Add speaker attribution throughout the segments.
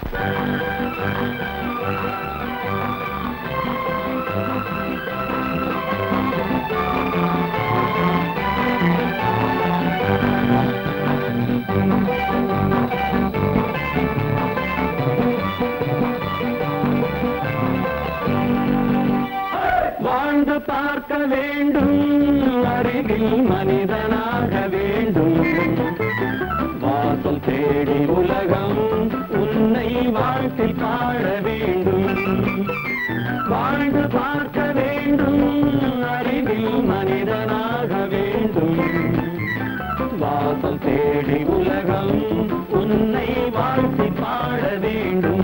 Speaker 1: வாழ்ந்து பார்க்க வேண்டும் அறிவில் மனிதனாக வேண்டும் வாசல் தேடி உலகம் உன்னை வாழ்த்தி பாட வேண்டும் வாழ்ந்து பார்க்க வேண்டும் அறிவில் மனிதனாக வேண்டும் வாசல் தேடி உலகம் உன்னை வாழ்த்தி பாட வேண்டும்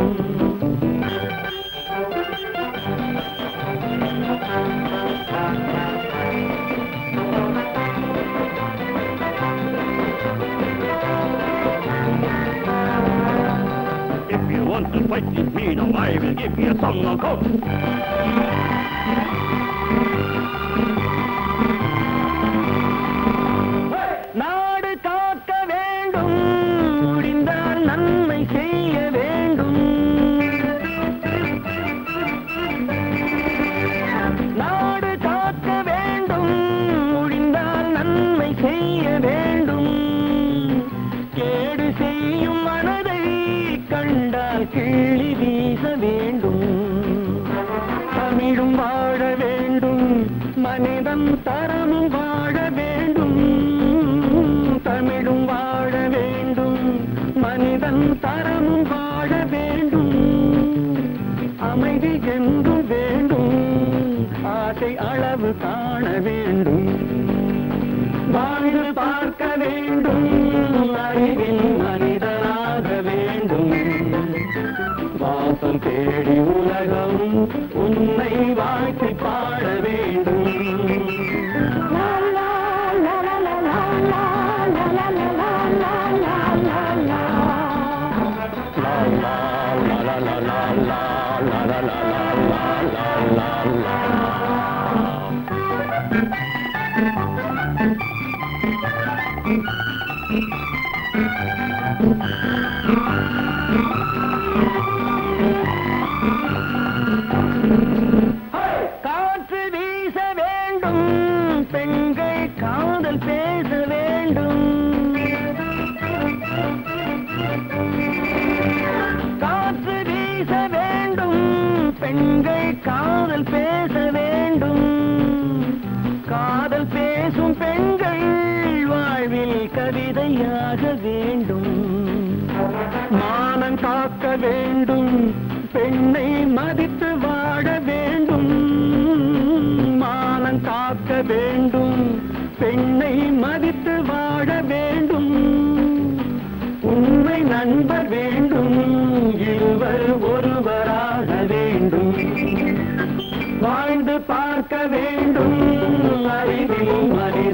Speaker 2: If you want to fight with me, now I will give you a song of hope.
Speaker 1: நாடு காக்க வேண்டும் முடிந்தால் நன்மை செய்ய வேண்டும் நாடு காக்க வேண்டும் முடிந்தால் நன்மை செய்ய வேண்டும் கேடு செய்யும் மனதை கண்டால் கிள்ளி வீச வேண்டும் தமிழும் வாழ வேண்டும் மனிதன் தரமும் வாழ வேண்டும் தமிழும் வாழ வேண்டும் மனிதன் தரமும் வாழ வேண்டும் அமைதி என்று வேண்டும் ஆசை அளவு காண வேண்டும் வாழ்ந்து பார்க்க வேண்டும் அறிவில் மனிதனாக வேண்டும் வாசம் தேடி உலகம் உன்னை வாழ்த்தி பாட வேண்டும் லா, லா, லா, லா, லா, லா, லா, லா, லா, லா, லா, லா, லா, லா. லா, லா, லா, லா, லா, லா, லா, லா, லா, லா, லா, லா, லா, லா. காற்று வீச வேண்டும் பெண்கள் காதல் பேச வேண்டும் காற்று வீச வேண்டும் பெண்கள் காதல் பேச வேண்டும் காதல் பேசும் பெண்கள் வாழ்வில் கவிதையாக வேண்டும் மானம் காக்க வேண்டும் பெண்ணை மதித்து வாழ வேண்டும் மானம் காக்க வேண்டும் பெண்ணை மதித்து வாழ வேண்டும் உண்மை நண்பர் வேண்டும் இருவர் ஒருவராக வேண்டும் வாழ்ந்து பார்க்க வேண்டும் அறிவில் மனித